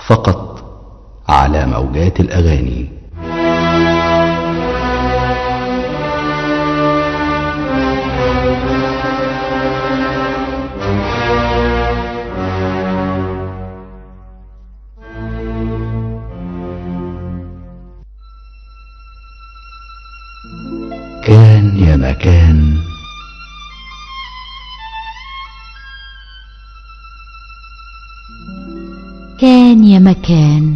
فقط على موجات الأغاني كان يا مكان كان يا مكان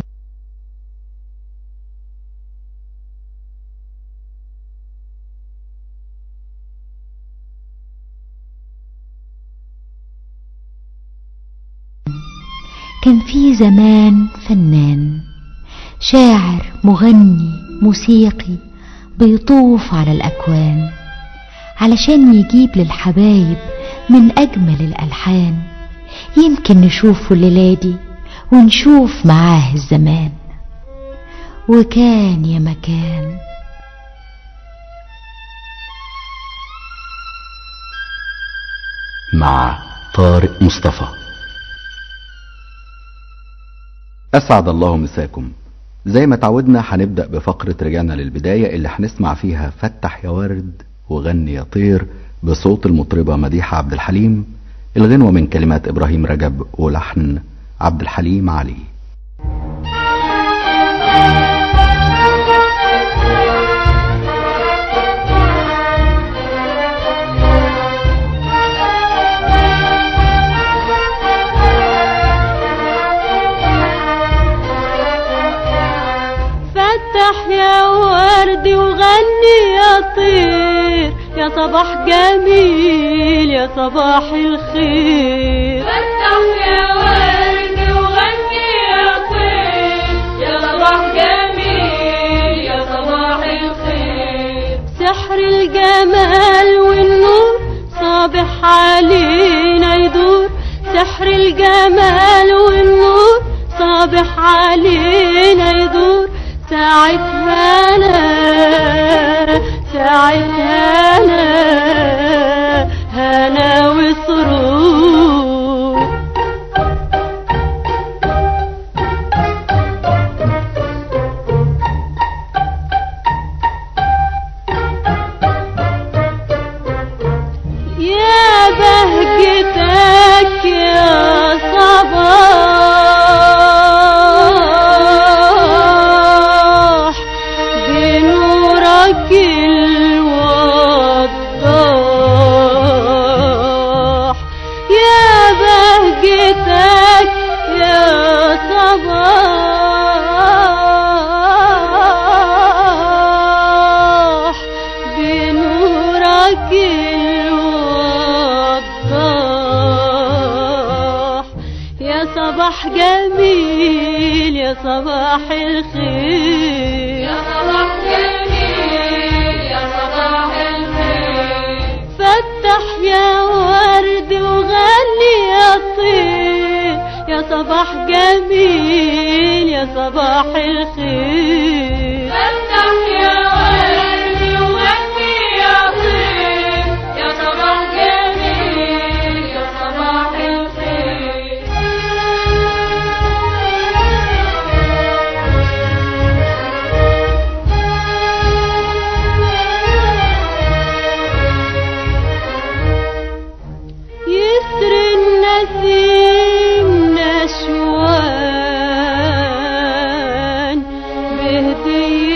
كان في زمان فنان شاعر مغني موسيقي بيطوف على الأكوان علشان يجيب للحبايب من أجمل الألحان يمكن نشوفه الليلة دي ونشوف معاه الزمان وكان يا مكان مع طارق مصطفى أسعد الله مساكم زي ما تعودنا هنبدأ بفقرة رجعنا للبداية اللي هنسمع فيها فتح يا ورد وغني يا طير بصوت المطربة مديحة عبد الحليم الغنوة من كلمات إبراهيم رجب ولحن عبد الحليم علي فتح يا ورد وغني يا طير يا صباح جميل يا صباح الخير فتح يا ورد وغني يا طير يا صباح جميل يا صباح الخير سحر الجمال والنور صابح علينا يدور سحر الجمال والنور صابح علينا يدور ساعتها انا ساعتها انا هنا وسرور يا بهجتك يا صباح بنورك الوضاح يا بهجتك يا صباح بنورك الوضاح يا صباح جميل يا صباح الخير يا صباح جميل يا صباح الخير فتح يا ورد وغني يا طير يا صباح جميل يا صباح الخير فتح يا ورد وغني يا طير يا صباح جميل يا صباح الخير يسري النسيم نشوان بهدية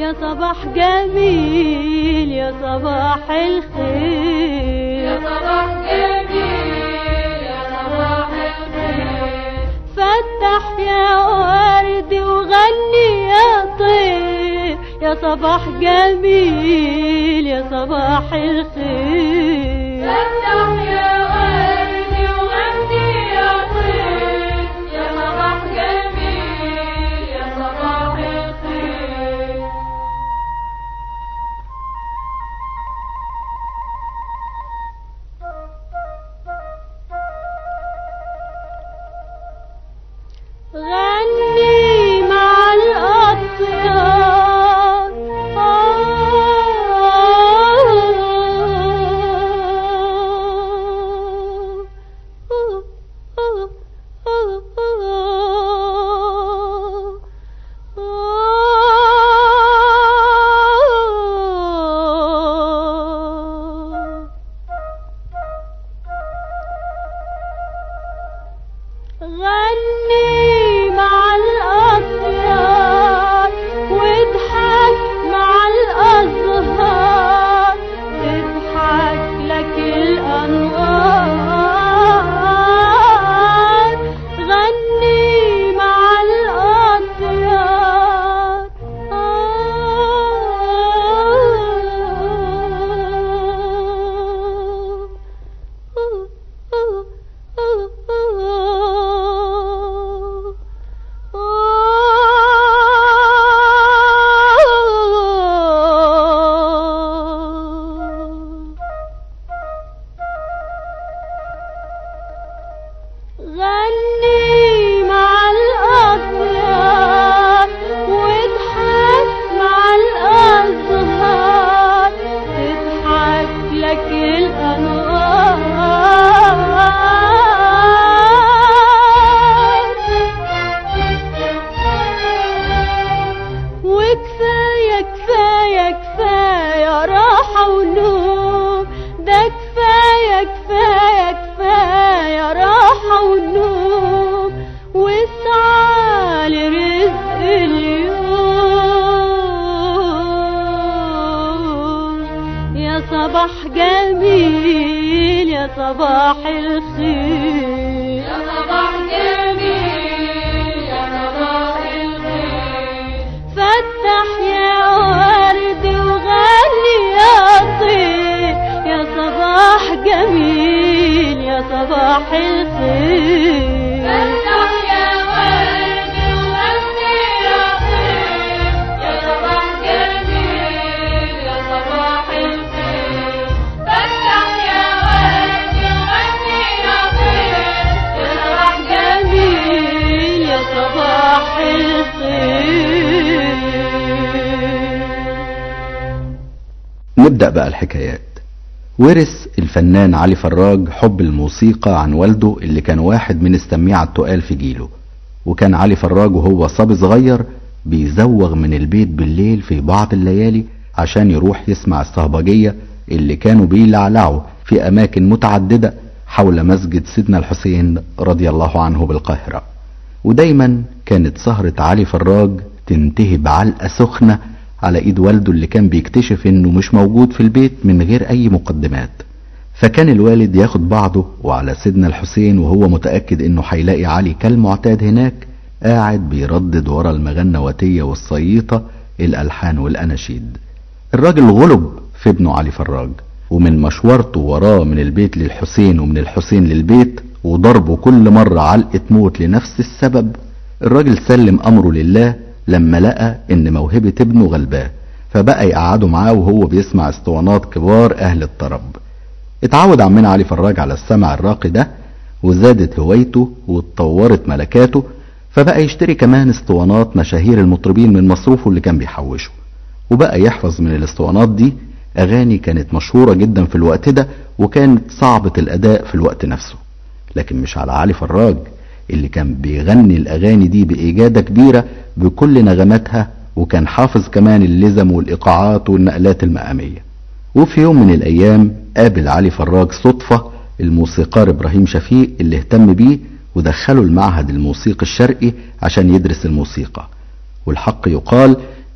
يا صباح جميل يا صباح الخير يا صباح جميل يا صباح الخير فتح يا ورد وغني يا طير يا صباح جميل يا صباح الخير فتح يا ورد وغني يا طير يا صباح جميل يا صباح الخير غني مع الأطيار غني مع الأطيار واضحك مع الأزهار تضحك لك الأنوار غني مع الأطيار غني مع الأطيار واضحك مع الأزهار تضحك لك الأنوار وكفاية كفاية كفاية راحة ونوم ده كفاية كفاية كفاية راحة ونوم واسعى لرزق اليوم يا صباح جميل يا صباح الخير يا صباح جميل يا صباح الخير فتح يا ورد وغني يا طير يا صباح جميل يا صباح الخير فتح يا ورد وغني يا طير يا صباح جميل يا صباح الخير فتح يا ورد وغني يا طير يا صباح جميل يا صباح الخير نبدأ بقى الحكايات ورث الفنان علي فراج حب الموسيقى عن والده اللي كان واحد من السميعة التقال في جيله وكان علي فراج وهو صبي صغير بيزوغ من البيت بالليل في بعض الليالي عشان يروح يسمع الصهبجية اللي كانوا بيلعلعوا في أماكن متعددة حول مسجد سيدنا الحسين رضي الله عنه بالقاهرة ودايما كانت سهرة علي فراج تنتهي بعلقة سخنة على ايد والده اللي كان بيكتشف انه مش موجود في البيت من غير اي مقدمات فكان الوالد ياخد بعضه وعلى سيدنا الحسين وهو متأكد انه هيلاقي علي كالمعتاد هناك قاعد بيردد ورا المغنواتية والصييطة الألحان والأناشيد الراجل غلب في ابنه علي فراج ومن مشورته وراه من البيت للحسين ومن الحسين للبيت وضربه كل مرة علقة موت لنفس السبب الراجل سلم أمره لله لما لقى إن موهبة ابنه غلباه فبقى يقعده معاه وهو بيسمع اسطوانات كبار أهل الطرب اتعود عمنا علي فراج على السمع الراقي ده وزادت هوايته واتطورت ملكاته فبقى يشتري كمان اسطوانات مشاهير المطربين من مصروفه اللي كان بيحوشه وبقى يحفظ من الاسطوانات دي أغاني كانت مشهورة جدا في الوقت ده وكانت صعبة الأداء في الوقت نفسه لكن مش على علي فراج اللي كان بيغني الأغاني دي بإجادة كبيرة بكل نغماتها وكان حافظ كمان اللزم والإيقاعات والنقلات المقامية وفي يوم من الأيام قابل علي فراج صدفة الموسيقار إبراهيم شفيق اللي اهتم بيه ودخله المعهد الموسيقي الشرقي عشان يدرس الموسيقى والحق يقال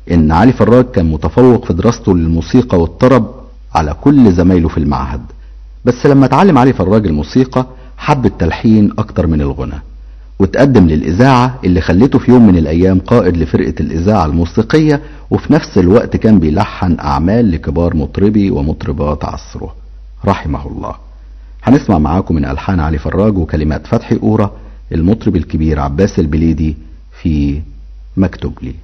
ان علي فراج كان متفوق في دراسته للموسيقى والطرب على كل زمايله في المعهد بس لما اتعلم علي فراج الموسيقى حب التلحين اكتر من الغنى وتقدم للإذاعة اللي خلته في يوم من الأيام قائد لفرقة الإذاعة الموسيقية وفي نفس الوقت كان بيلحن أعمال لكبار مطربي ومطربات عصره رحمه الله هنسمع معاكم من ألحان علي فراج وكلمات فتحي أورا المطرب الكبير عباس البليدي في مكتوب لي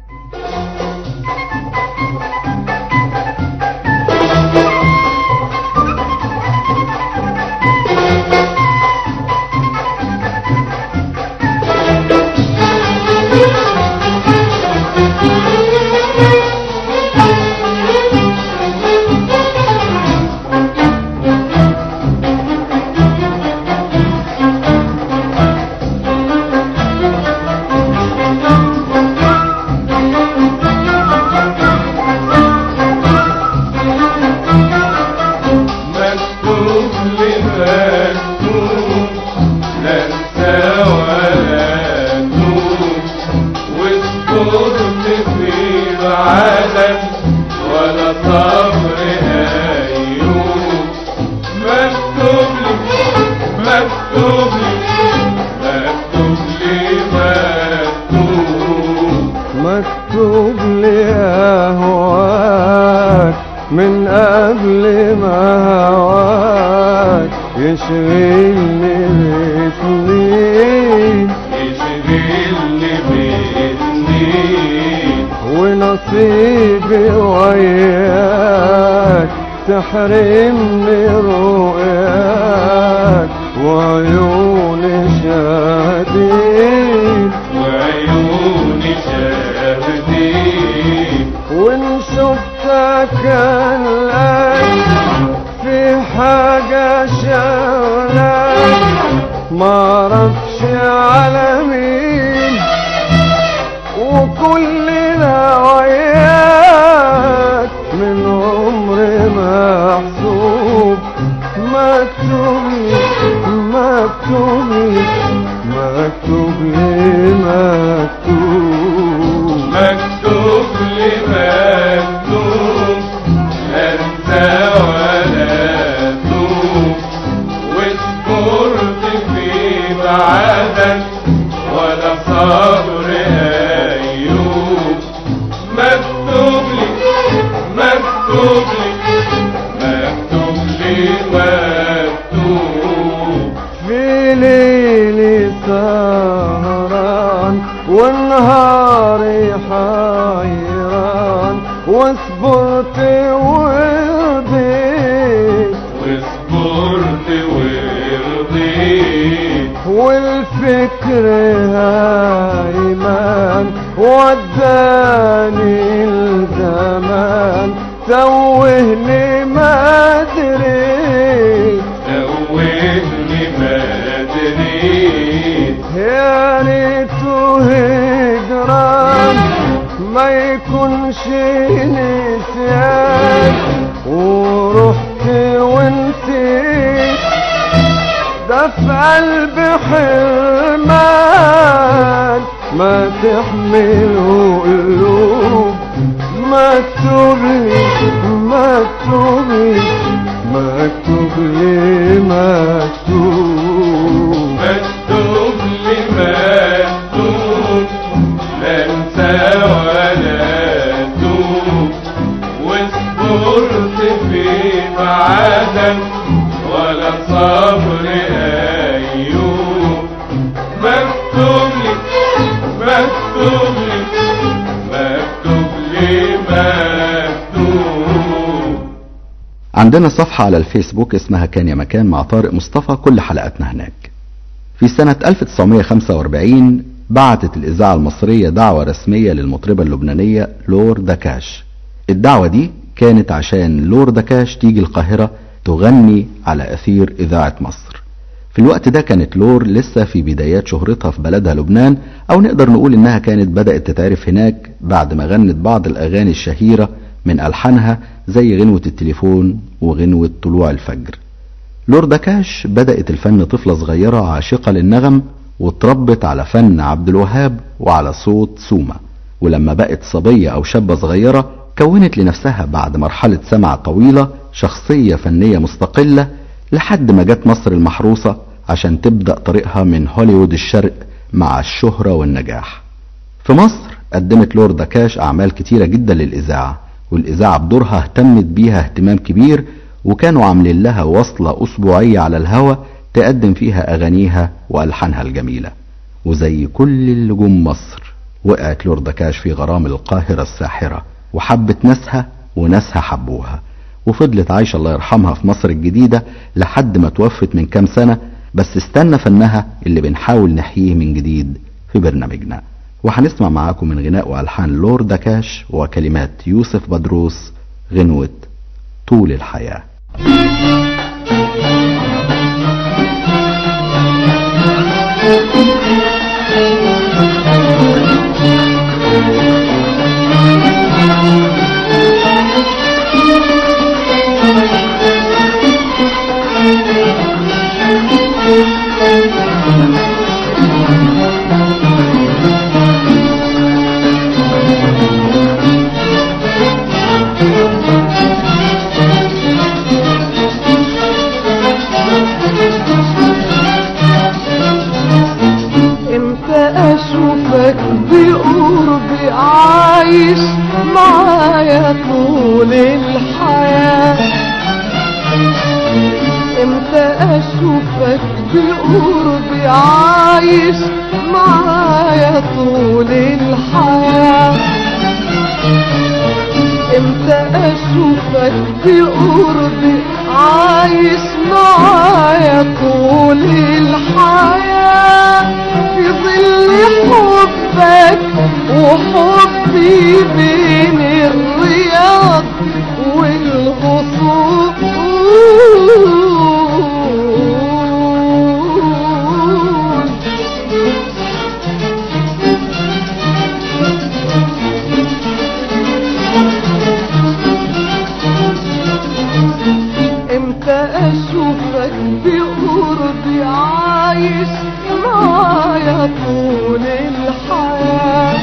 مكتوب لمكتوب لا انسى ولا نوم واذكرت في بعدك ولا صبر ايوب مكتوب لي مكتوب لي مكتوب لي مكتوب مكتوب لي أهواك من قبل ما هواك يشغلني بسنين يشغلني بإذنين ونصيبي وياك تحرمني رؤياك وعيوني شاهدين وعيوني شاهدين وان شفتك الآن في حاجة شغلك معرفش على مين وكلنا وياك من عمر محسوب مكتوب لي مكتوب لي مكتوب لي مكتوب مكتوب لي مكتوب لا انسى ولا توب واذكرت في بعدك ولا صبر ايوب مكتوب لي مكتوب لي مكتوب لي مكتوب في ليلي سهران ونهاري حيران وصبرت ورضيت واصبرت ورضيت والفكر هايمان وداني الزمان توهني ما دريت توهني ما دريت يا ريته هجران ما يكونش نسيان ورحت ونسيت ده في قلبي حرمان ما تحمله قلوب مكتوب لي مكتوب لي مكتوب لي مكتوب مكتوب لي مكتوب لا انسى ولا توب واصبرت في بعدك ولا صبر ايوب مكتوب لي مكتوب لي مكتوب لي مكتوب عندنا صفحة على الفيسبوك اسمها كان يا مكان مع طارق مصطفى كل حلقاتنا هناك في سنة 1945 بعتت الإذاعة المصرية دعوة رسمية للمطربة اللبنانية لور داكاش الدعوة دي كانت عشان لور داكاش تيجي القاهرة تغني على أثير إذاعة مصر في الوقت ده كانت لور لسه في بدايات شهرتها في بلدها لبنان أو نقدر نقول إنها كانت بدأت تتعرف هناك بعد ما غنت بعض الأغاني الشهيرة من ألحانها زي غنوة التليفون وغنوة طلوع الفجر لور دكاش بدأت الفن طفلة صغيرة عاشقة للنغم واتربت على فن عبد الوهاب وعلى صوت سوما ولما بقت صبية أو شابة صغيرة كونت لنفسها بعد مرحلة سمع طويلة شخصية فنية مستقلة لحد ما جت مصر المحروسة عشان تبدأ طريقها من هوليوود الشرق مع الشهرة والنجاح في مصر قدمت لوردا كاش أعمال كتيرة جدا للإذاعة والإذاعة بدورها اهتمت بيها اهتمام كبير وكانوا عاملين لها وصلة أسبوعية على الهوا تقدم فيها أغانيها وألحانها الجميلة وزي كل اللي جم مصر وقعت لوردا كاش في غرام القاهرة الساحرة وحبت ناسها وناسها حبوها وفضلت عايشة الله يرحمها في مصر الجديدة لحد ما توفت من كام سنة بس استنى فنها اللي بنحاول نحييه من جديد في برنامجنا وهنسمع معاكم من غناء وألحان لوردا كاش وكلمات يوسف بدروس غنوة طول الحياة امتى اشوفك بقربي عايش معايا طول الحياة امتى اشوفك بقربي عايش معايا طول الحياة امتى اشوفك بقربي عايش معايا طول الحياة في ظل حبك وحبي بين الرياض والغصون امتى اشوفك بقربي عايش معايا طول الحياة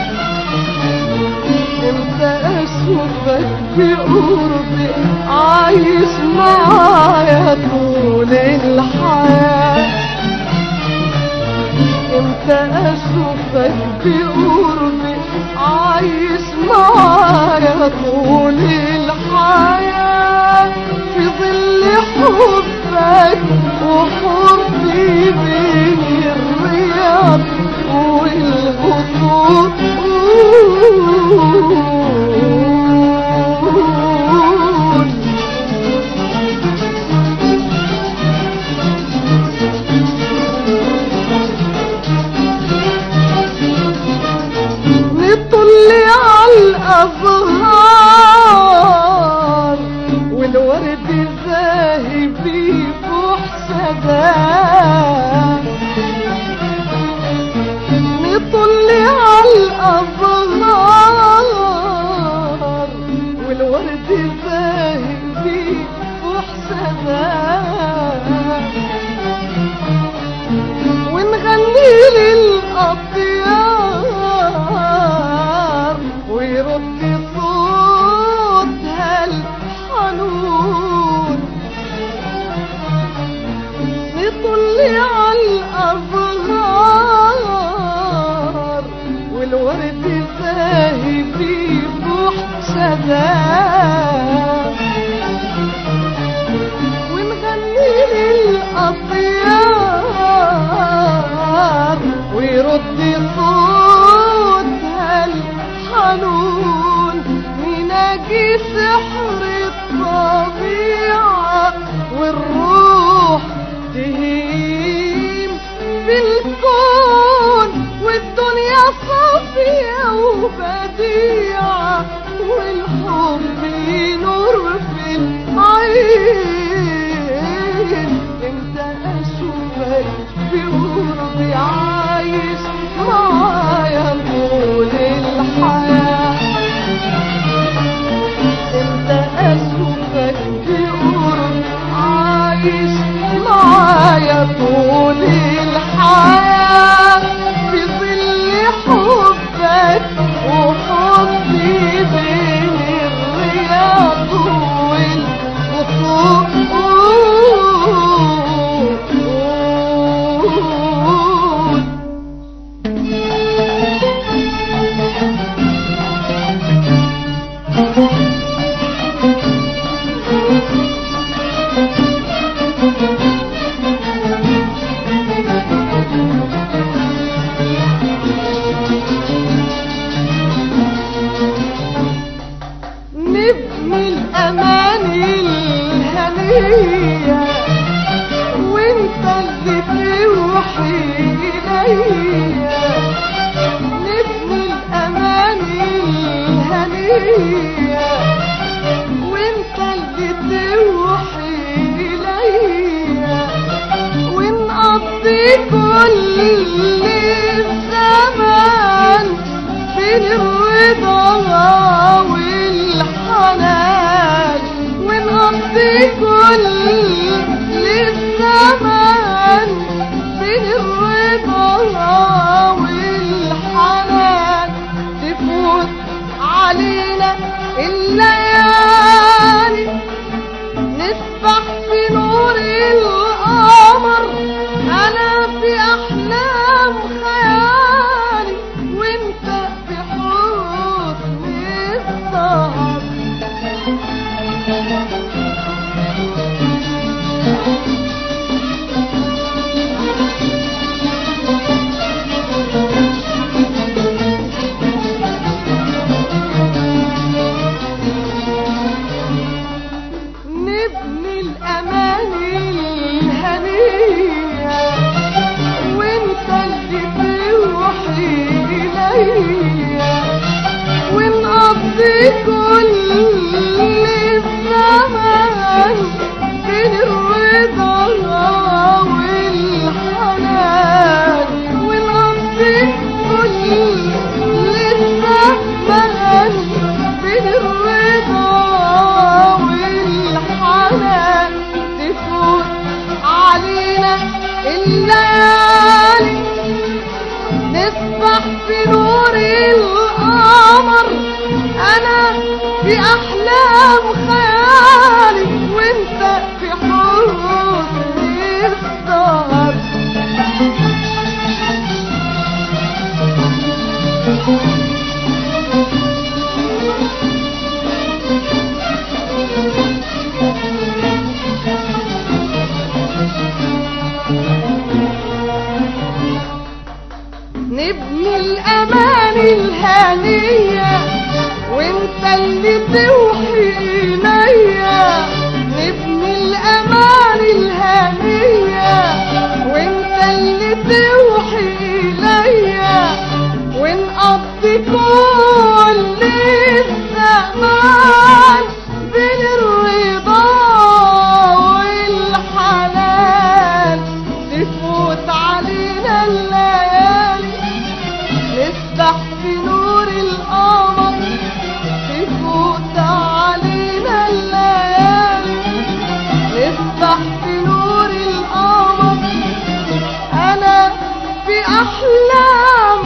امتى اشوفك بقربي عايش معايا طول الحياة امتى اشوفك بقربي عايش معايا طول الحياة في ظل حبك وحبي بين الرياض والغصون نطلي على الأزهار والورد زاهي في حسدان نطلي على الأزهار والورد زاهي في حسدان ونغني للأطيار ويرد صوتها الحنون نطلي على الأزهار والورد زاهي في بحشدان ونغني للأطيار ويرد صوتها الحنون نناجي سحر الطبيعة والروح تهيم في الكون والدنيا صافية وبديعة والحب نور في العين انت اشوفك بقربي عايش معايا طول الحياة انت اشوفك بقربي عايش معايا طول الحياة في ظل حبك نبني الأماني الهنية وانت اللي توحي إليا نبني الأماني الهنية وانت اللي توحي إليا ونقضي كل الزمان بين الرضا والحنان ونقضي كل الزمان بين الرضا والحنان تفوت علينا الليالي نسبح في نور القمر انا في احلام خيالي وانت في حضن السهر نبني الأماني الهنية وانت اللي توحي إليا ونقضي كل الزمان بين الرضا والحنان ونقضي كل الزمان بين الرضا والحنان تفوت علينا الليالي نسبح في نور القمر انا في احلام خيالي وانت في حضن السهر نبني الأماني الهنية وانت اللي توحي إليا نبني الأماني الهنية وانت اللي توحي إليا ونقضي كل الزمان بين الرضا والحنان تفوت علينا الليالي نسبح في نور القمر تفوت علينا الليالي نسبح في نور القمر انا في احلام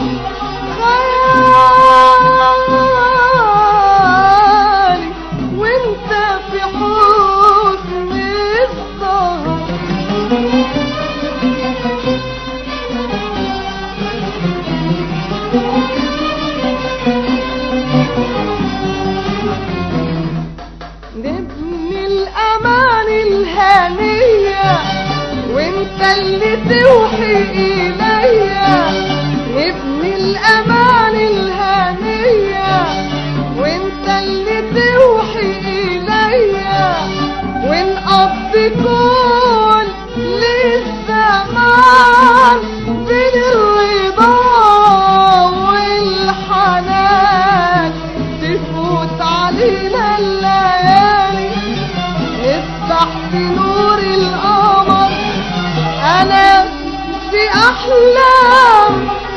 خيالي وانت في حزن السهر نبني الأمان الهنية وانت اللي توحي إليا نبني الأمان الهنية وانت اللي توحي إليا ونقضي كل الزمان بين الرضا والحنان تفوت علينا الليالي نسبح في نور القمر انا في احلام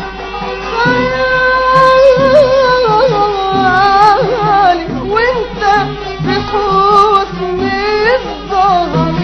خيالي وانت في حسن الظهر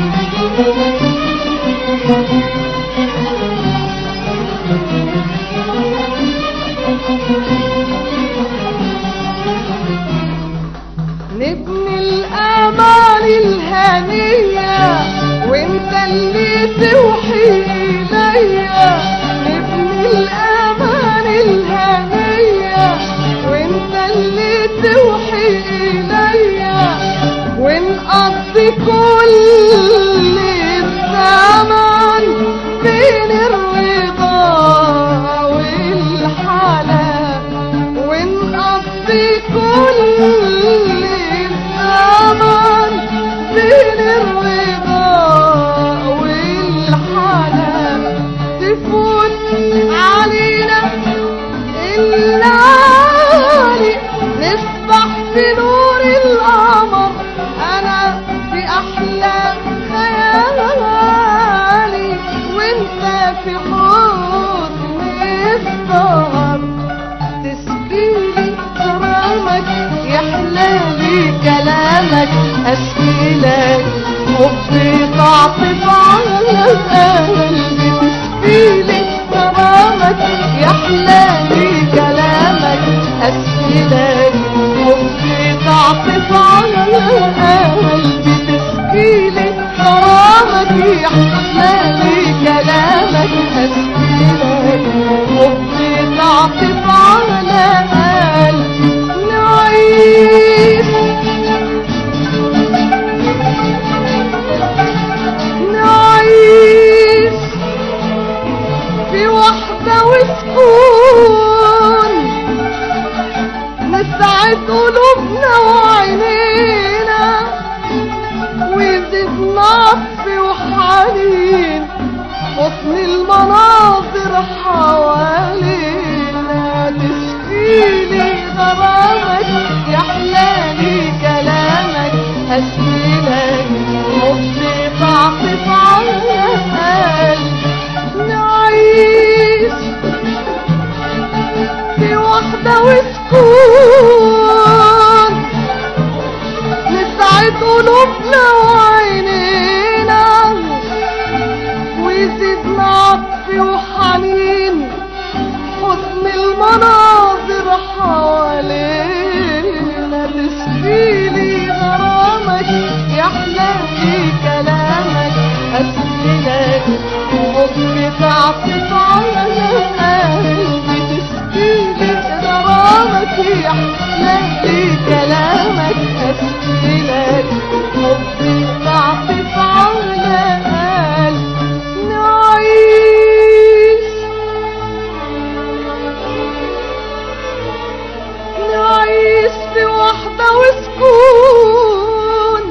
نبني الآمال الهنية وانت اللي توحي إليا نبني الآمال الهنية وانت اللي توحي إليا ونقضي كل الزمان بين الرضا والحنان ونقضي كل لي كلامك أشكي لك حبي تعطف على قلبي تشكي لي غرامك يحلى لي كلامك أشكي لك حبي تعطف على قلبي تشكي لي غرامك يحلى لي كلامك أشكي لك حبي تعطف على قلبي نعيش نعيش في وحدة وسكون نسعد قلوبنا وعينينا ويزيد نطف وحنين حسن المناظر حوالينا تشكيلي غرامك يحلالي كلامك هشكيلك حبي تعطف على قلبي نعيش في وحدة وسكون نسعد قلوبنا وعينينا ويزيد عطف وحنين حسن المناظر حوالينا تشكيلي غرامك يحلى في كلامك أسئلك حبي تعطف على قلبي تشكيلي غرامك يحلى في كلامك أسئلك حبي تعطف على قلبي نعيش نعيش في وحدة وسكون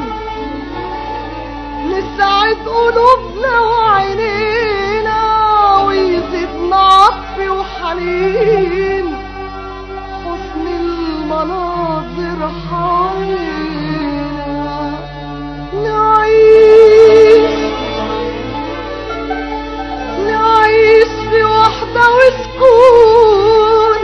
نسعد قلوبنا وعينينا ويزيدنا عطف وحنين حسن المناظر حوالينا نعيش نعيش في وحدة وسكون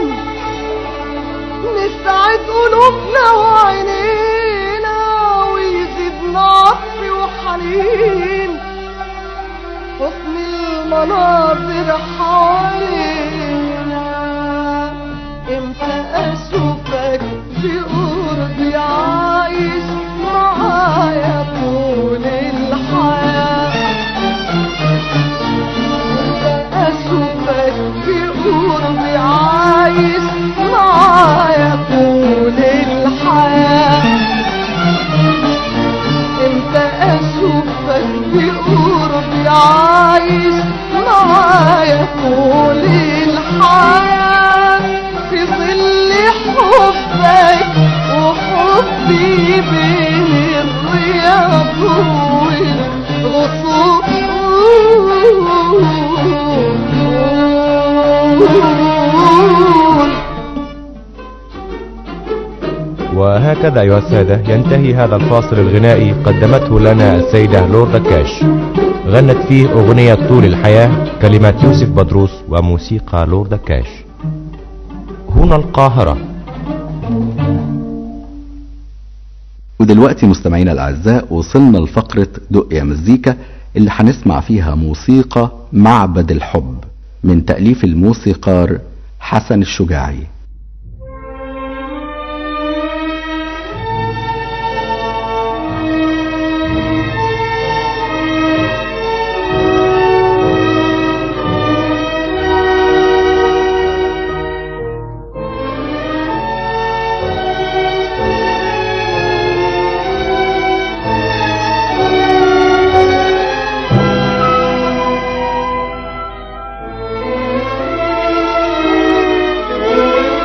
نسعد قلوبنا وعينينا ويزيدنا عطف وحنين حسن المناظر حوالينا امتى اشوفك في قربي عايش معايا طول الحياه أشوفك في قربي عايش معايا طول الحياة امتى أشوفك في قربي عايش معايا طول الحياة في ظل حبك وحبي بين الرياض والغصون وهكذا أيها السادة ينتهي هذا الفاصل الغنائي قدمته لنا السيدة لوردا كاش غنت فيه أغنية طول الحياة كلمات يوسف بدروس وموسيقى لوردا كاش هنا القاهرة ودلوقتي مستمعينا الأعزاء وصلنا لفقرة دق يا مزيكا اللي هنسمع فيها موسيقى معبد الحب من تأليف الموسيقار حسن الشجاعي Thank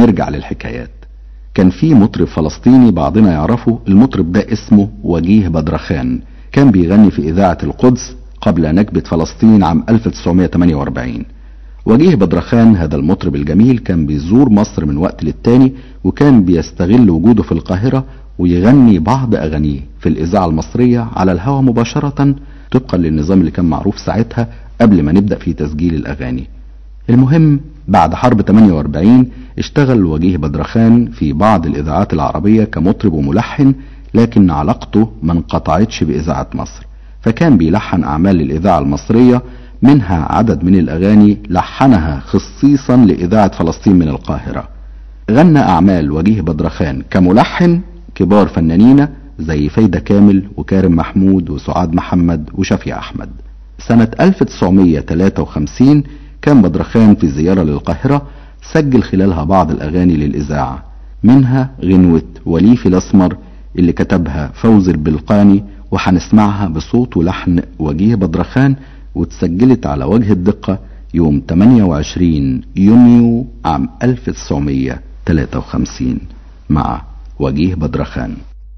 نرجع للحكايات كان في مطرب فلسطيني بعضنا يعرفه المطرب ده اسمه وجيه بدرخان كان بيغني في إذاعة القدس قبل نكبة فلسطين عام 1948 وجيه بدرخان هذا المطرب الجميل كان بيزور مصر من وقت للتاني وكان بيستغل وجوده في القاهرة ويغني بعض أغانيه في الإذاعة المصرية على الهواء مباشرة طبقا للنظام اللي كان معروف ساعتها قبل ما نبدأ في تسجيل الأغاني المهم بعد حرب 48 اشتغل وجيه بدرخان في بعض الإذاعات العربية كمطرب وملحن لكن علاقته ما انقطعتش بإذاعة مصر فكان بيلحن أعمال للإذاعة المصرية منها عدد من الأغاني لحنها خصيصا لإذاعة فلسطين من القاهرة غنى أعمال وجيه بدرخان كملحن كبار فنانين زي فايدة كامل وكارم محمود وسعاد محمد وشفيع أحمد سنة 1953 كان بدرخان في زيارة للقاهرة سجل خلالها بعض الأغاني للإذاعة منها غنوة وليفي الأسمر اللي كتبها فوز البلقاني وهنسمعها بصوت ولحن وجيه بدرخان واتسجلت على وجه الدقة يوم 28 يونيو عام 1953 مع وجيه بدرخان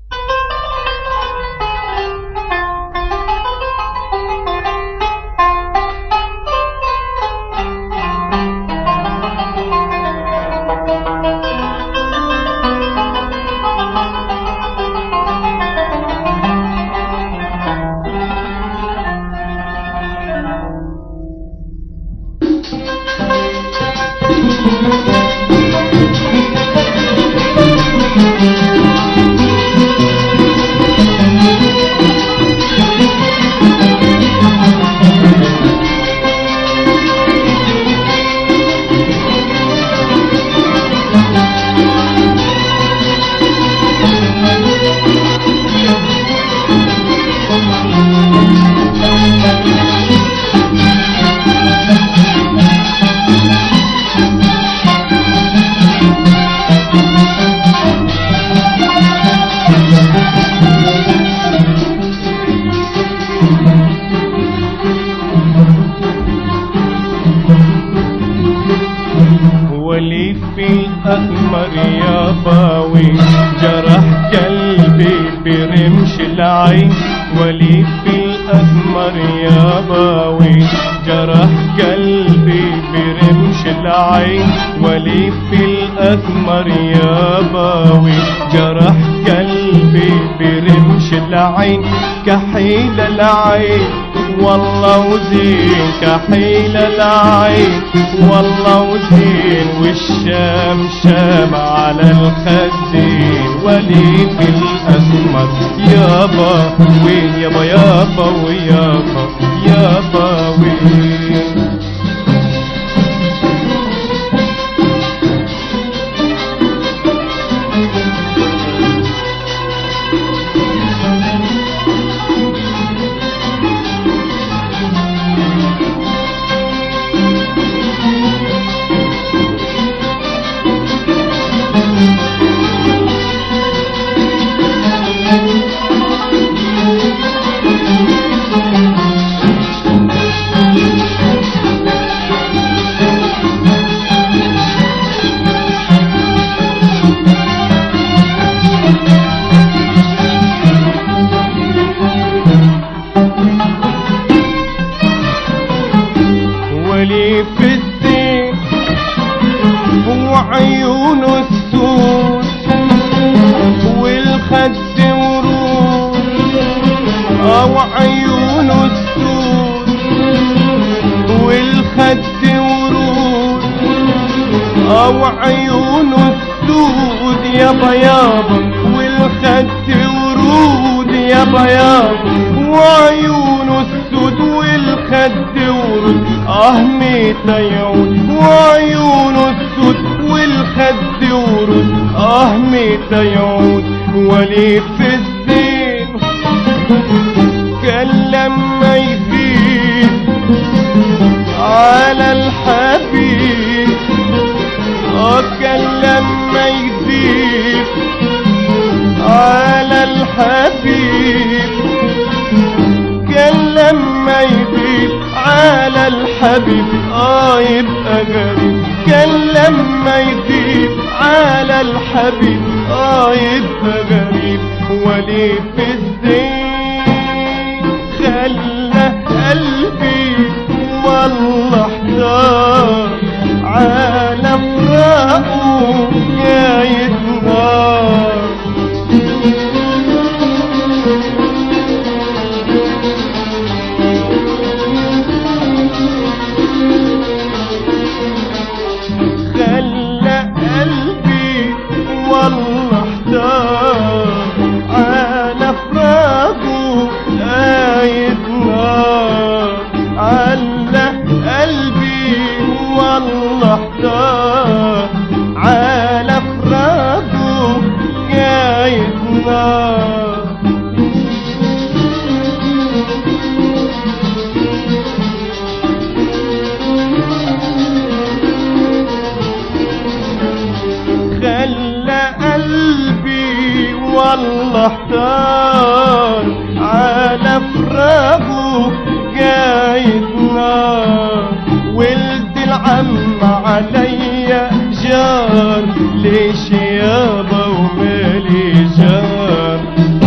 ولي في الأقمر يا باوي جرح قلبي برمش العين ولي في الأقمر يا باوي جرح قلبي برمش العين ولي في الأقمر يا باوي جرح قلبي برمش العين كحيل العين والله وزين كحيل العين والله وزين والشام شام على الخدين ولي في الأسمر يابا وين يابا يابا ويابا يابا وين ولي في الدين وعيونه السود والخد ورود او عيونه السود والخد ورود او عيونه السود يا بياض والخد ورود يا بياض وعيونه السود والخد ورود اه ميت يعود وعيونه السود والخد ورود اه ميت يعود ولي في الزين كان لما يزيد على الحبيب اه كان لما يزيد على الحبيب كان لما يزيد على الحبيب اه يبقى غريب كان لما يزيد حبيب على الحبيب اه يبقى غريب وليه في الزين خلى قلبي والله احتار على فراقه جاية نار خلى قلبي والله احتار على فراقه آية نار على قلبي والله احتار على فراقه آية نار خلى قلبي والله احتار على فراقه جاية نار ولد العم عليا جار ليش يابا ومالي جار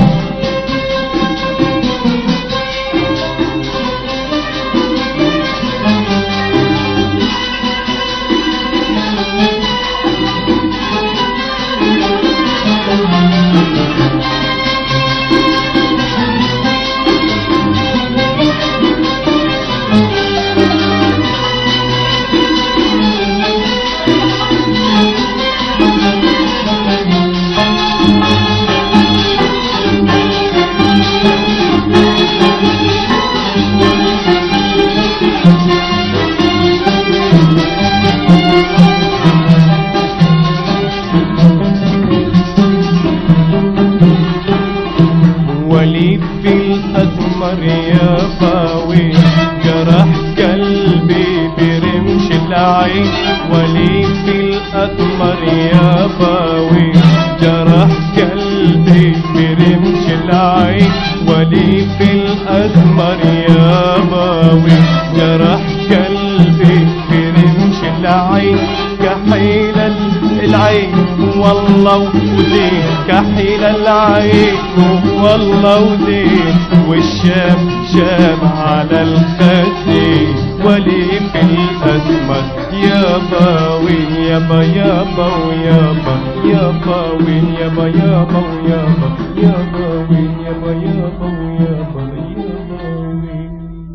وليد في الأزمر يا باوي جرح قلبي برمش العين وليد في الأزمر يا باوي جرح قلبي برمش العين وليد في الأزمر يا باوي جرح قلبي برمش العين كحيل العين والله وزين كحيل العين والله وزين والشاب شاب على الخزين ولي في الأزمة يا باوين يابا يابا ويابا يا باوين يابا يابا ويابا يا باوين يابا يابا ويابا يا باوين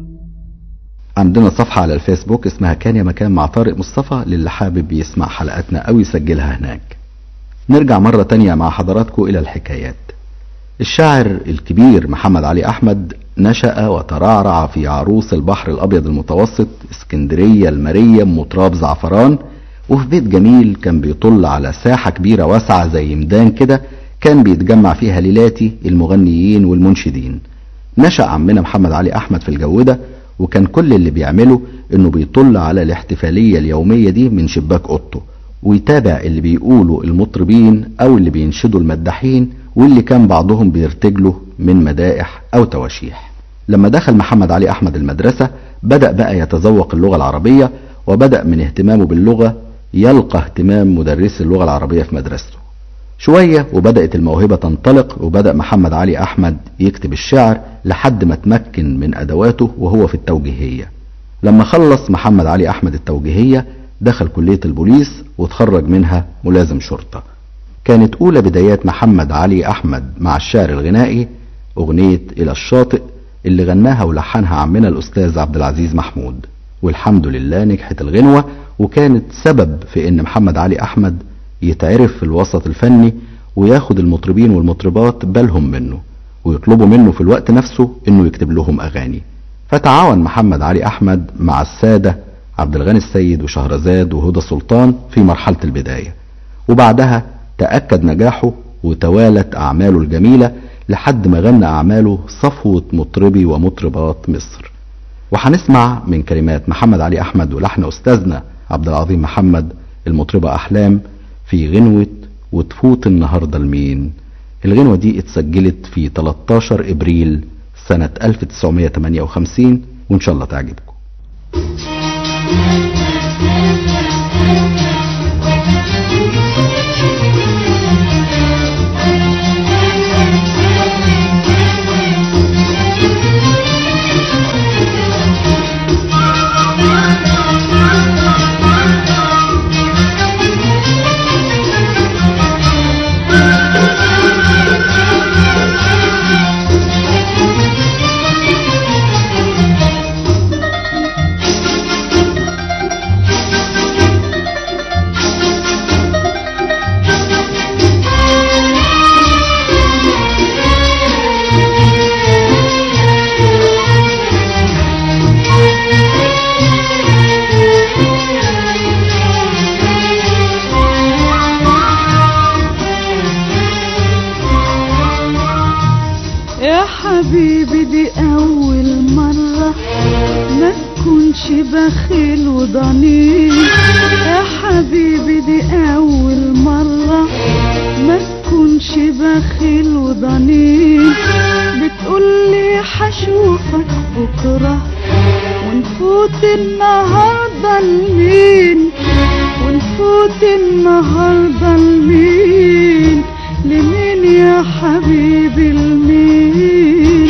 عندنا صفحة على الفيسبوك اسمها كان يا مكان مع طارق مصطفى للي حابب يسمع حلقاتنا أو يسجلها هناك نرجع مرة تانية مع حضراتكم إلى الحكايات الشاعر الكبير محمد علي أحمد نشأ وترعرع في عروس البحر الأبيض المتوسط اسكندرية المارية أم تراب زعفران وفي بيت جميل كان بيطل على ساحة كبيرة واسعة زي ميدان كده كان بيتجمع فيها ليلاتي المغنيين والمنشدين نشأ عمنا محمد علي أحمد في الجو ده وكان كل اللي بيعمله انه بيطل على الاحتفالية اليومية دي من شباك اوضته ويتابع اللي بيقولوا المطربين او اللي بينشدوا المداحين واللي كان بعضهم بيرتجله من مدائح او تواشيح لما دخل محمد علي احمد المدرسة بدأ بقى يتذوق اللغة العربية وبدأ من اهتمامه باللغة يلقى اهتمام مدرس اللغة العربية في مدرسته شوية وبدأت الموهبة تنطلق وبدأ محمد علي أحمد يكتب الشعر لحد ما تمكن من أدواته وهو في التوجيهية لما خلص محمد علي أحمد التوجيهية دخل كلية البوليس وتخرج منها ملازم شرطة كانت أولى بدايات محمد علي أحمد مع الشعر الغنائي أغنية إلى الشاطئ اللي غناها ولحنها عمنا الأستاذ عبد العزيز محمود والحمد لله نجحت الغنوة وكانت سبب في إن محمد علي أحمد يتعرف في الوسط الفني وياخد المطربين والمطربات بالهم منه ويطلبوا منه في الوقت نفسه انه يكتب لهم اغاني فتعاون محمد علي احمد مع السادة عبد الغني السيد وشهرزاد وهدى سلطان في مرحلة البداية وبعدها تأكد نجاحه وتوالت أعماله الجميلة لحد ما غنى أعماله صفوة مطربي ومطربات مصر وهنسمع من كلمات محمد علي أحمد ولحن أستاذنا عبد العظيم محمد المطربة أحلام في غنوة وتفوت النهاردة المين الغنوة دي اتسجلت في 13 ابريل سنة 1958 وان شاء الله تعجبكم Thank you. تكونش بخيل وضنين يا حبيبي دي أول مرة ما تكونش بخيل وضنين بتقولي حشوفك بكرة ونفوت النهاردة لمين ونفوت النهاردة لمين لمين يا حبيبي لمين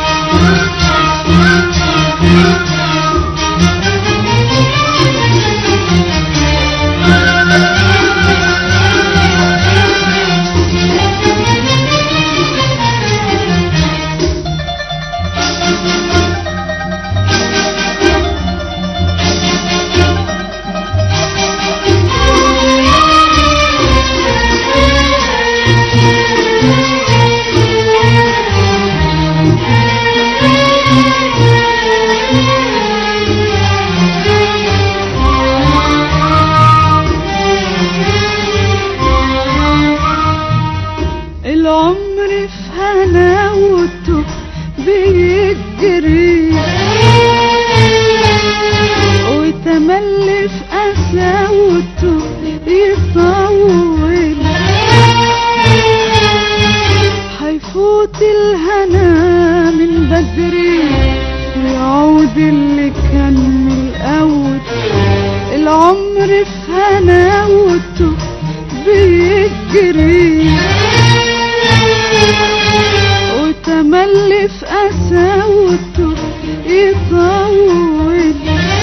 العمر في هناوته بيجري وتملي في قساوته يطول هيفوت الهنا من بدري ويعود اللي كان من الأول العمر في هناوته بيجري وتملي في قساوته يطول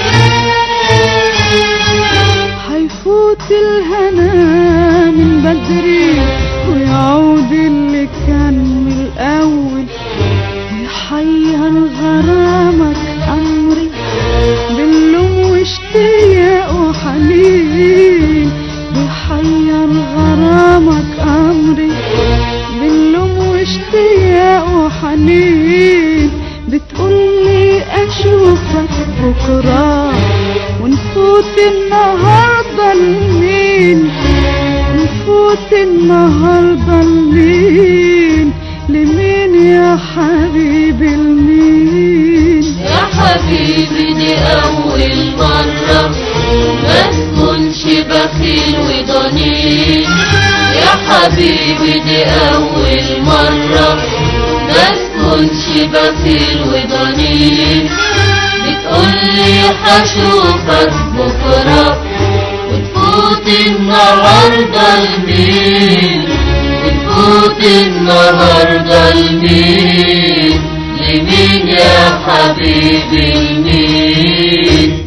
هيفوت الهنا من بدري ويعود اللي كان من الأول يحير غرامك أمري باللوم واشتياق وحنين بيحير غرامك أمري باللوم واشتياق وحنين بتقولي أشوفك بكرة ونفوت النهاردة لمين نفوت النهاردة لمين لمين يا حبيبي لمين يا حبيبي دي أول مرة ما تكونش بخيل وضنين يا حبيبي دي أول مرة ما تكونش بخيل وضنين بتقولي هشوفك بكرة وتفوت النهاردة لمين وتفوت النهاردة لمين لمين يا حبيبي لمين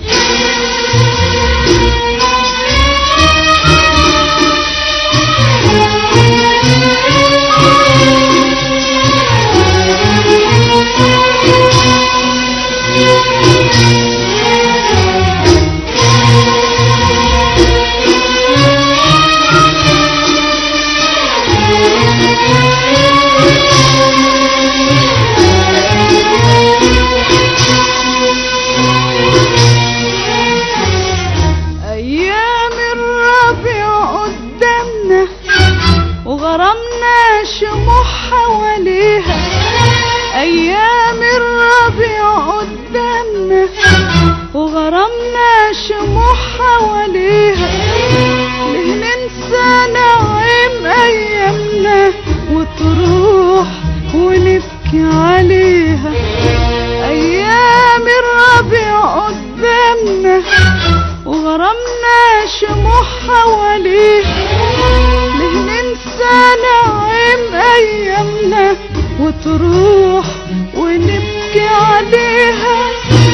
أيام الربيع قدامنا وغرامنا شموع حواليها أيام الربيع قدامنا وغرامنا شموع حواليها ليه ننسى نعيم أيامنا وتروح ونبكي عليها أيام الربيع قدامنا وغرامنا شموع حواليها ليه ننسى نعيم أيامنا وتروح ونبكي عليها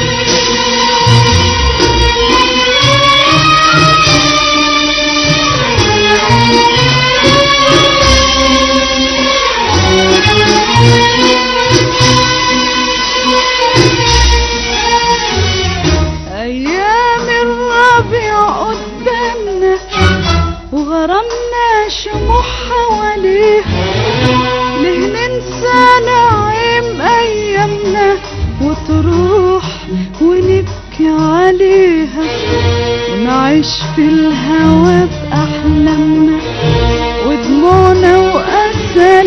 أيام الربيع قدامنا وغرامنا شموع حواليها ليه ننسى نعيم أيامنا وتروح ونبكي عليها ونعيش في الهوى بأحلامنا ودموعنا وأسى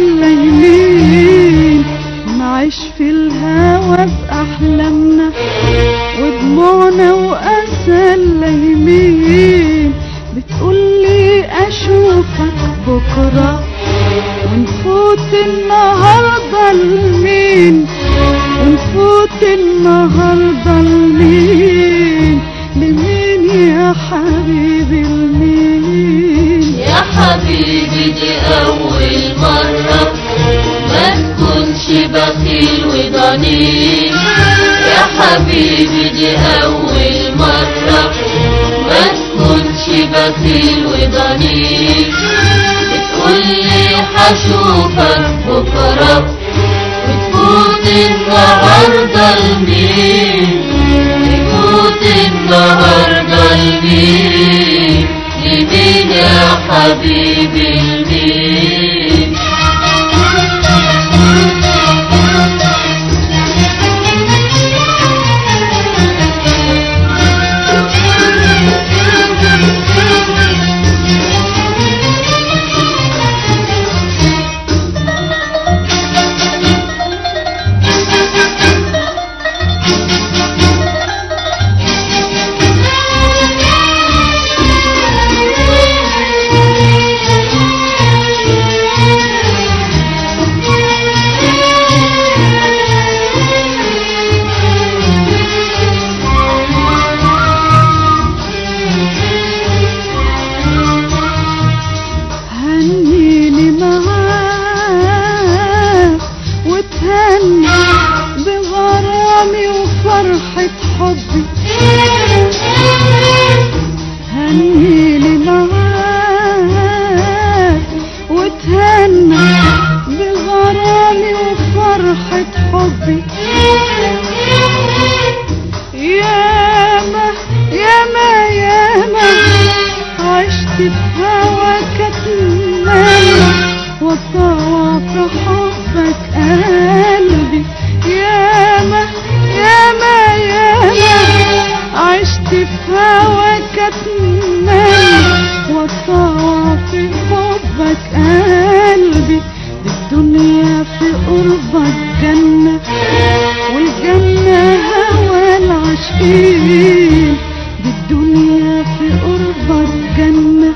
الليلين نعيش في الهوى بأحلامنا ودموعنا منى وأسى الليمين بتقولي أشوفك بكرة ونفوت النهاردة لمين ونفوت النهاردة لمين لمين يا حبيبي لمين يا حبيبي دي أول مرة ما تكونش بخيل وضنين يا حبيبي دي أول مرة ما تكونش بخيل وضنين بتقولي هشوفك بكرة وتفوت النهاردة لمين تفوت النهاردة لمين لمين يا حبيبي لمين هنيني معاك وتهني بغرامي وفرحة حبي هنيني معاك وتهني بغرامي وفرحة حبي ياما ياما ياما عشت في هواك اتمنى وطوع في حبك قلبي ياما ياما ياما عشت في هواك اتمنى وطوع في حبك قلبي الدنيا في قربك جنة والجنة هوى العاشقين بالدنيا في قربك جنة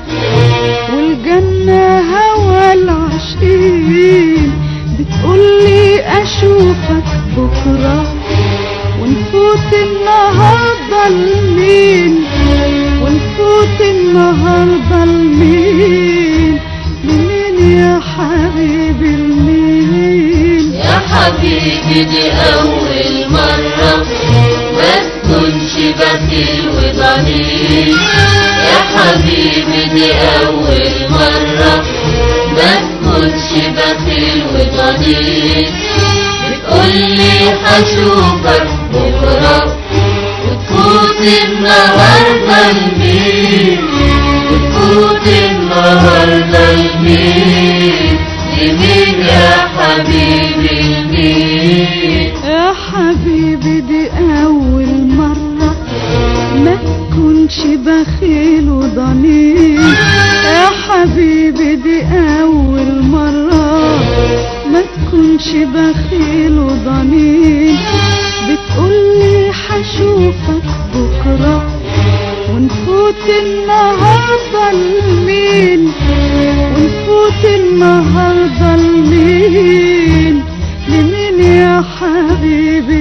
والجنة هوى العاشقين بتقولي أشوفك بكرة ونفوت النهاردة لمين ونفوت النهاردة لمين لمين يا حبيبي لمين يا حبيبي دي أول مرة ما تكونش بخيل وضنين يا حبيبي دي أول مرة ما تكونش بخيل وضنين بتقولي هشوفك بكرة وتفوت النهاردة لمين وتفوت النهاردة لمين لمين يا حبيبي لمين يا حبيبي دي أول مرة ما تكونش بخيل وضنين يا حبيبي دي أول مرة ما تكونش بخيل وضنين بتقولي حشوفك بكرة ونفوت النهاردة لمين ونفوت النهاردة لمين لمين يا حبيبي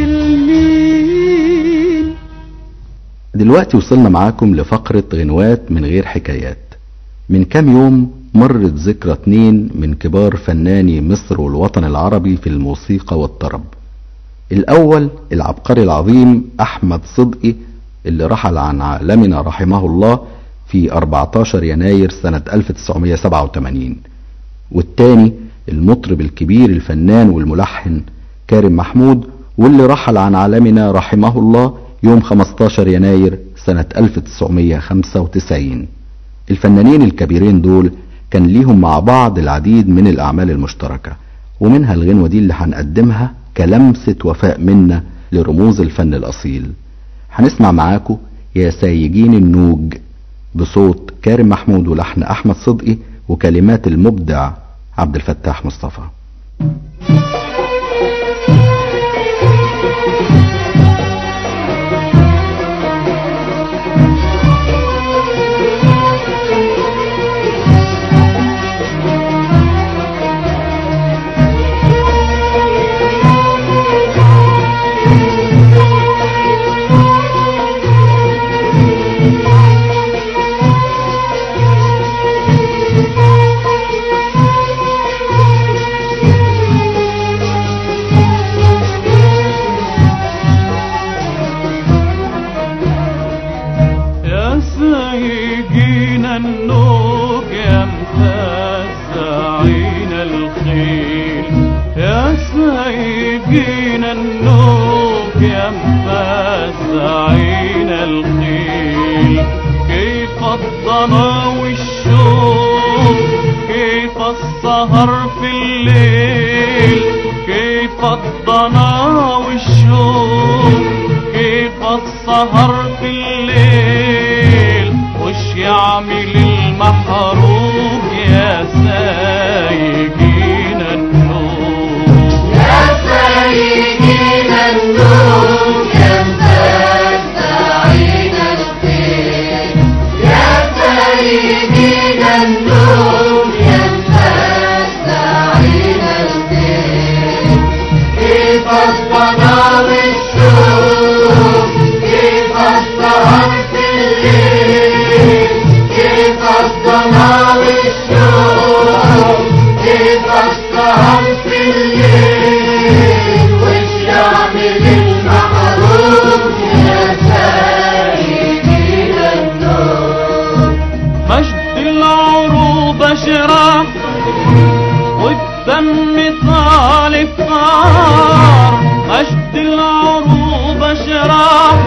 لمين دلوقتي وصلنا معاكم لفقرة غنوات من غير حكايات من كام يوم مرت ذكرى اتنين من كبار فناني مصر والوطن العربي في الموسيقى والطرب الأول العبقري العظيم أحمد صدقي اللي رحل عن عالمنا رحمه الله في 14 يناير سنة 1987 والتاني المطرب الكبير الفنان والملحن كارم محمود واللي رحل عن عالمنا رحمه الله يوم 15 يناير سنة 1995 الفنانين الكبيرين دول كان ليهم مع بعض العديد من الأعمال المشتركة ومنها الغنوة دي اللي هنقدمها كلمسة وفاء منا لرموز الفن الأصيل هنسمع معاكم يا سايجين النوج بصوت كارم محمود ولحن أحمد صدقي وكلمات المبدع عبد الفتاح مصطفى ساعين الخيل كيف الضنا والشوق كيف السهر في الليل كيف الضنا والشوق كيف السهر في الليل وش يعمل المحروق يا سايقين النور يا سيدين النور يا مفتاحين الخير يا سيدين النور يا مفتاحين الخير كيف الصدى والشوق كيف السهر في الليل كيف الصدى والشوق كيف السهر في الليل وش يعمل المحروم يا سيدين النور مجد العروب اشرح والدم طالب طار مجد العروب اشرح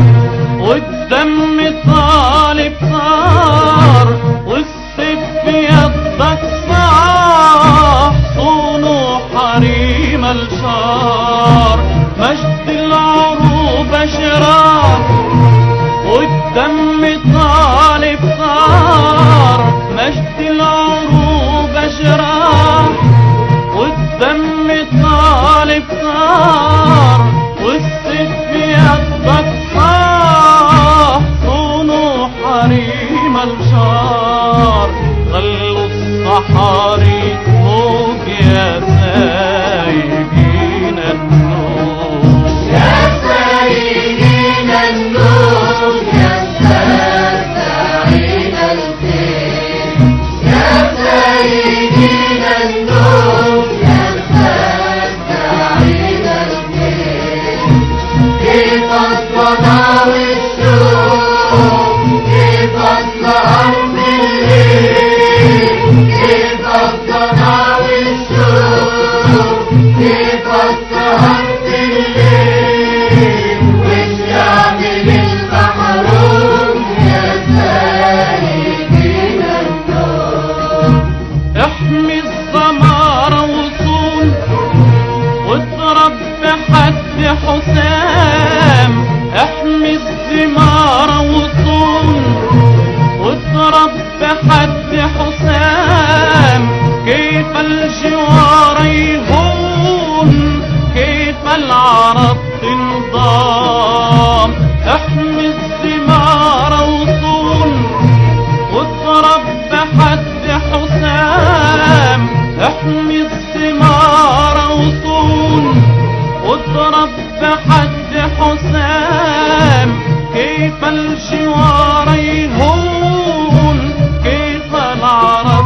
والدم طالب طار والسيف بيدك صاح صونوا حريم الشار مجد العروب اشرح والدم طالب طار مجد العروب اشراح والدم طالب طار والسيف بيدك صاح صونوا حريم الشار خلوا الصحاري فوق يا سايقين النور يا سيدين النور يا مفتاحين الخير يا سيدين النور يا مفتاحين الخير كيف الصدى والشوق كيف السهر في الليل كيف الصدى والشوق كيف السهر في الليل وش يعمل المحروم يا سيدين النور احمي الزمارة وصول واضرب بحد حسام احمي الزمارة وصول واضرب بحد حسام كيف الجوار يهون كيف العرب تنضام احمي الزمارة وصول واضرب بحد حسام احمي الثمار وصون واضرب بحد حسام كيف الجوار يهون كيف العرب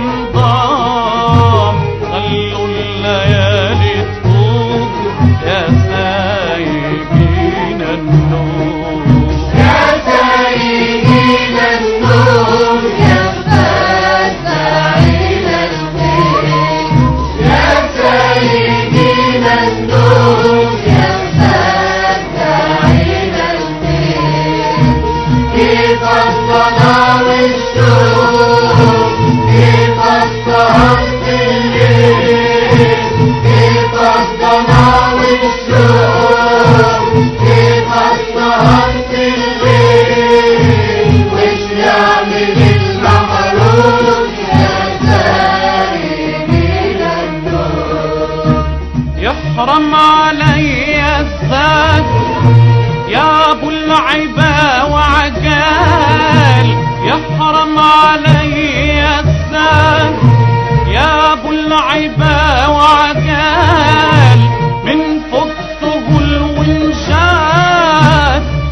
تنضام خلوا الليالي تفوق يا سايقين النور يا سيدين النور يا مفتاحين الخير يا سيدين النور يا مفتاحين الخير كيف الصدى والشوق كيف السهر في الليل كيف الصدى والشوق كيف السهر في الليل وش يعمل المحروم يا سيدين النور يحرم علي الذات يا ابو العبا وعقال يحرم علي الذات يا ابو العبا وعقال من فوق سهل وانشاد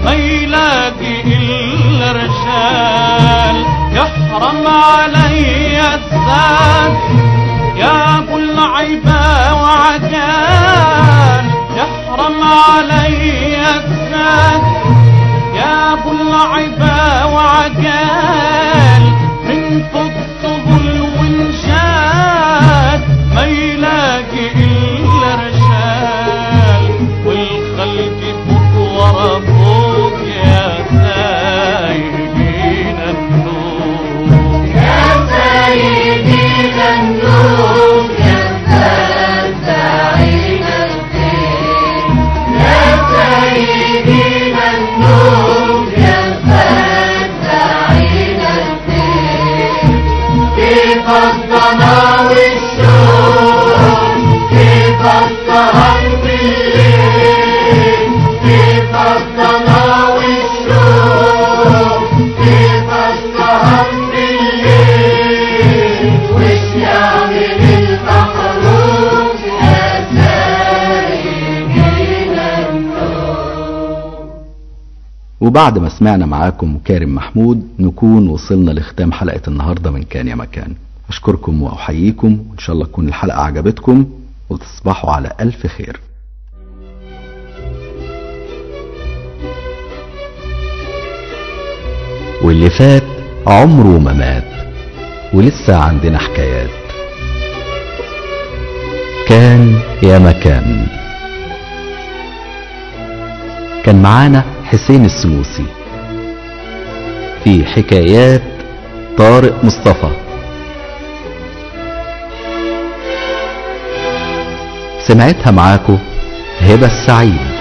الضنا والشوق كيف السهر بالليل وش يعمل المحروم يا سايقين النوم وبعد ما سمعنا معاكم كارم محمود نكون وصلنا لختام حلقة النهاردة من كان يا مكان أشكركم وأحييكم وإن شاء الله تكون الحلقة عجبتكم وتصبحوا على ألف خير واللي فات عمره ما مات ولسه عندنا حكايات كان يا مكان كان معانا حسين السنوسي في حكايات طارق مصطفى سمعتها معاكو هبة السعيد